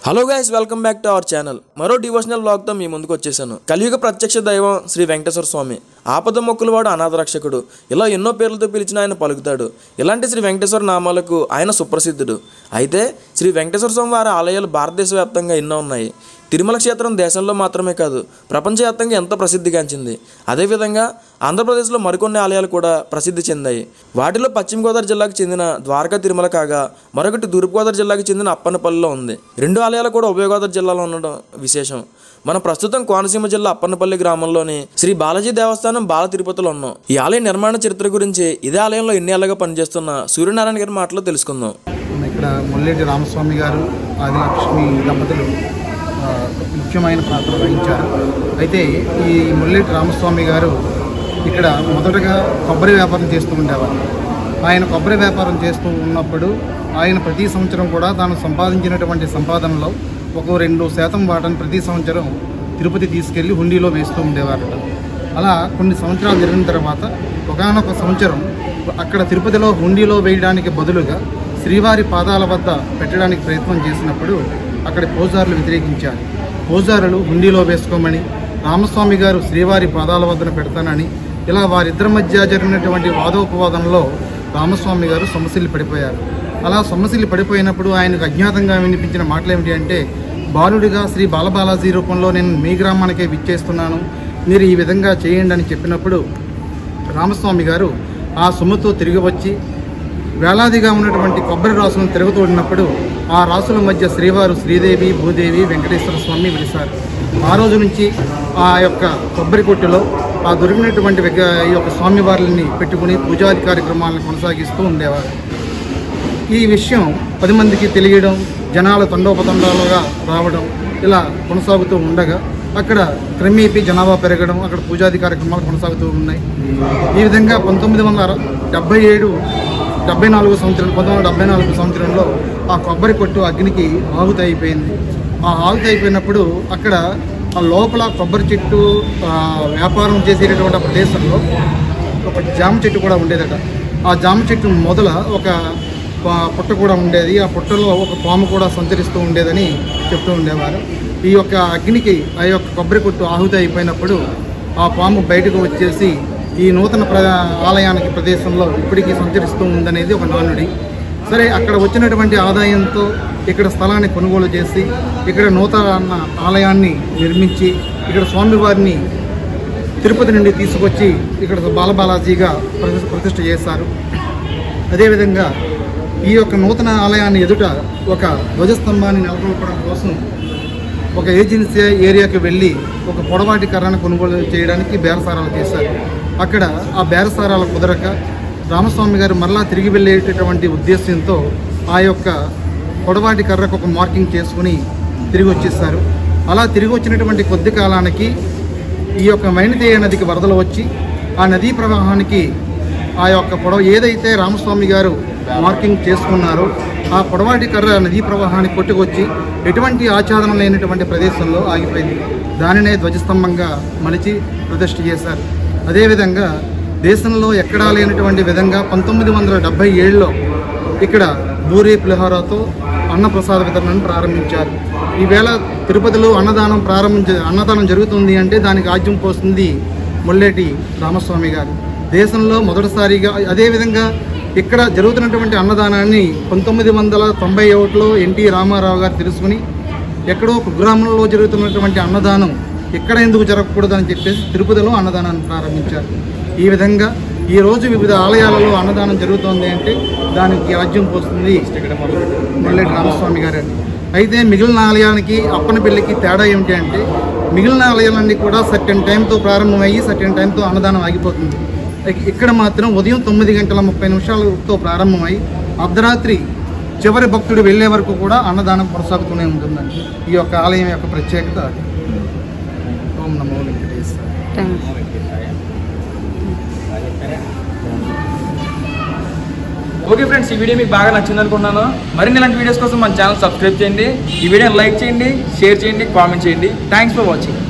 Hello guys welcome back to our channel మరో devotional బ్లాగ్తో మీ ముందుకు వచ్చేసాను కలియుగ ప్రత్యక్ష దైవం శ్రీ వెంకటేశ్వర స్వామి ఆపద మొక్కులవాడు అనాథ రక్షకుడు ఇలా ఎన్నో పేర్లతో పిలిచిన ఆయన పలుకుతాడు ఇలాంటి శ్రీ వెంకటేశ్వర నామాలకు ఆయన సుప్రసిద్ధుడు అయితే శ్రీ వెంకటేశ్వర స్వామి వారి ఆలయాలు భారతదేశ వ్యాప్తంగా ఎన్నో ఉన్నాయి తిరుమల క్షేత్రం దేశంలో మాత్రమే కాదు ప్రపంచవ్యాప్తంగా ఎంతో ప్రసిద్ధిగాంచింది అదేవిధంగా ఆంధ్రప్రదేశ్లో మరికొన్ని ఆలయాలు కూడా ప్రసిద్ధి చెందాయి వాటిలో పశ్చిమ గోదావరి జిల్లాకు చెందిన ద్వారకా తిరుమల కాగా మరొకటి తూర్పుగోదావరి జిల్లాకు చెందిన అప్పన్నపల్లిలో ఉంది రెండు ఆలయాలు కూడా ఉభయ గోదావరి జిల్లాలో ఉండడం విశేషం మనం ప్రస్తుతం కోనసీమ జిల్లా అప్పన్నపల్లి గ్రామంలోని శ్రీ బాలాజీ దేవస్థానం బాల తిరుపతిలో ఉన్నాం ఈ ఆలయ నిర్మాణ చరిత్ర గురించి ఇదే ఆలయంలో ఎన్ని ఏళ్ళగా పనిచేస్తున్న సూర్యనారాయణ గారి మాటలో తెలుసుకుందాం మన ఇక్కడ ముల్లెడ్డి రామస్వామి గారు ఆదిలక్ష్మి దంపతులు ఆ, ముఖ్యమైన పాత్ర వహించారు అయితే ఈ ముల్లెడ్డి రామస్వామి గారు ఇక్కడ మొదటగా కొబ్బరి వ్యాపారం చేస్తూ ఉండేవారు ఆయన కొబ్బరి వ్యాపారం చేస్తూ ఉన్నప్పుడు ఆయన ప్రతి సంవత్సరం కూడా తాను సంపాదించినటువంటి సంపాదనలో ఒక రెండు శాతం వాటని ప్రతి సంవత్సరం తిరుపతి తీసుకెళ్లి హుండీలో వేస్తూ ఉండేవారట అలా కొన్ని సంవత్సరాలు జరిగిన తర్వాత ఒకనొక సంవత్సరం అక్కడ తిరుపతిలో హుండీలో వేయడానికి బదులుగా శ్రీవారి పాదాల వద్ద పెట్టడానికి ప్రయత్నం చేసినప్పుడు అక్కడ పూజారులు వ్యతిరేకించారు పూజారులు హుండీలో వేసుకోమని రామస్వామి గారు శ్రీవారి పాదాల వద్దన పెడతానని ఇలా వారిద్దరి మధ్య జరిగినటువంటి వాదోపవాదంలో రామస్వామి గారు సమస్యలు పడిపోయారు అలా సమస్యలు పడిపోయినప్పుడు ఆయనకు అజ్ఞాతంగా వినిపించిన మాటలు ఏమిటి అంటే బాలుడిగా శ్రీ బాలబాలాజీ రూపంలో నేను మీ గ్రామానికే విచ్చేస్తున్నాను మీరు ఈ విధంగా చేయండి అని చెప్పినప్పుడు రామస్వామి గారు ఆ సొమ్ముతో తిరిగి వచ్చి వేలాదిగా ఉన్నటువంటి కొబ్బరి రాసులను తిరుగుతోడినప్పుడు ఆ రాసుల మధ్య శ్రీవారు శ్రీదేవి భూదేవి వెంకటేశ్వర స్వామి వెలిశారు ఆ రోజు నుంచి ఆ యొక్క కొబ్బరి కొట్టులో ఆ దొరికినటువంటి విగ్ర ఈ యొక్క స్వామివార్లని పెట్టుకుని పూజాది కార్యక్రమాలను కొనసాగిస్తూ ఉండేవారు ఈ విషయం పది మందికి తెలియడం జనాల తండోపతండాలుగా రావడం ఇలా కొనసాగుతూ ఉండగా అక్కడ క్రమేపీ జనాభా పెరగడం అక్కడ పూజాది కార్యక్రమాలు కొనసాగుతూ ఉన్నాయి ఈ విధంగా పంతొమ్మిది వందల డెబ్బై ఏడు డెబ్బై నాలుగు సంవత్సరం పంతొమ్మిది వందల డెబ్బై నాలుగు సంవత్సరంలో ఆ కొబ్బరి కొట్టు అగ్నికి ఆహుతి అయిపోయింది ఆ ఆహుతి అయిపోయినప్పుడు అక్కడ ఆ లోపల కొబ్బరి చెట్టు ఆ, వ్యాపారం చేసేటటువంటి ఆ ప్రదేశంలో ఒక జామ చెట్టు కూడా ఉండేదట ఆ జామ చెట్టు మొదల ఒక ప- పుట్ట కూడా ఉండేది ఆ పుట్టలో ఒక పాము కూడా సంచరిస్తూ ఉండేదని చెప్తూ ఉండేవారు ఈ యొక్క అగ్నికి ఆ యొక్క కొబ్బరి కొట్టు ఆహుతి అయిపోయినప్పుడు ఆ పాము బయటకు వచ్చేసి ఈ నూతన ప్ర ఆలయానికి ప్రదేశంలో ఇప్పటికీ సంచరిస్తూ ఉందనేది ఒక నానుడి సరే అక్కడ వచ్చినటువంటి ఆదాయంతో ఇక్కడ స్థలాన్ని కొనుగోలు చేసి ఇక్కడ నూతన ఆలయాన్ని నిర్మించి ఇక్కడ స్వామివారిని తిరుపతి నుండి తీసుకొచ్చి ఇక్కడ బాలబాలాజీగా ప్రతి- ప్రతిష్ఠ చేశారు అదేవిధంగా ఈ యొక్క నూతన ఆలయాన్ని ఎదుట ఒక ధ్వజస్తంభాన్ని నెలకొల్పడం కోసం ఒక ఏజెన్సీ ఏరియాకి వెళ్ళి ఒక పొడవాటి కర్రను కొనుగోలు చేయడానికి బేరసారాలు చేశారు అక్కడ ఆ బేరసారాలు కుదరక రామస్వామి గారు మరలా తిరిగి వెళ్ళేటటువంటి ఉద్దేశంతో ఆ యొక్క పొడవాటి కర్రకు ఒక మార్కింగ్ చేసుకుని తిరిగి వచ్చేసారు అలా తిరిగి వచ్చినటువంటి కొద్ది కాలానికి ఈ యొక్క మైనతేయ నదికి వరదలు వచ్చి ఆ నదీ ప్రవాహానికి ఆ యొక్క పొడవ ఏదైతే రామస్వామి గారు మార్కింగ్ చేసుకున్నారో ఆ పొడవాటి కర్ర నదీ ప్రవాహానికి కొట్టుకొచ్చి ఎటువంటి ఆచ్ఛాదనం లేనటువంటి ప్రదేశంలో ఆగిపోయింది దానినే ధ్వజస్తంభంగా మలిచి ప్రతిష్ఠ చేశారు అదేవిధంగా దేశంలో ఎక్కడా లేనటువంటి విధంగా పంతొమ్మిది వందల డెబ్భై ఏడులో ఇక్కడ బూరి పులిహోరతో అన్నప్రసాద వితరణను ప్రారంభించారు ఈవేళ తిరుపతిలో అన్నదానం ప్రారంభించ అన్నదానం జరుగుతుంది అంటే దానికి ఆజ్యం పోస్తుంది ముల్లేటి రామస్వామి గారు దేశంలో మొదటిసారిగా అదేవిధంగా ఇక్కడ జరుగుతున్నటువంటి అన్నదానాన్ని పంతొమ్మిది వందల తొంభై ఒకటిలో ఎన్టీ రామారావు గారు తెలుసుకుని ఎక్కడో కుగ్రామంలో జరుగుతున్నటువంటి అన్నదానం ఇక్కడ ఎందుకు జరగకూడదని చెప్పేసి తిరుపతిలో అన్నదానాన్ని ప్రారంభించారు ఈ విధంగా ఈ రోజు వివిధ ఆలయాలలో అన్నదానం జరుగుతోంది అంటే దానికి రాజ్యం పోస్తుంది ముల్లెడ్డి రామస్వామి గారు అయితే మిగిలిన ఆలయానికి అప్పన పెళ్లికి తేడా ఏమిటి అంటే మిగిలిన ఆలయాలన్నీ కూడా సర్టెన్ టైంతో ప్రారంభమయ్యి సర్టెన్ టైంతో అన్నదానం ఆగిపోతుంది ఇక- ఇక్కడ మాత్రం ఉదయం తొమ్మిది గంటల ముప్పై నిమిషాలతో ప్రారంభమై అర్ధరాత్రి చివరి భక్తుడు వెళ్ళే వరకు కూడా అన్నదానం కొనసాగుతూనే ఉంటుందండి ఈ యొక్క ఆలయం యొక్క ప్రత్యేకత అది. ఓం నమో వెంకటేశ్వర ఓకే ఫ్రెండ్స్ ఈ వీడియో మీకు బాగా నచ్చింది అనుకున్నాను మరిన్ని ఇలాంటి వీడియోస్ కోసం మన ఛానల్ సబ్స్క్రైబ్ చేయండి ఈ వీడియోని లైక్ చేయండి షేర్ చేయండి కామెంట్ చేయండి థ్యాంక్స్ ఫర్ వాచింగ్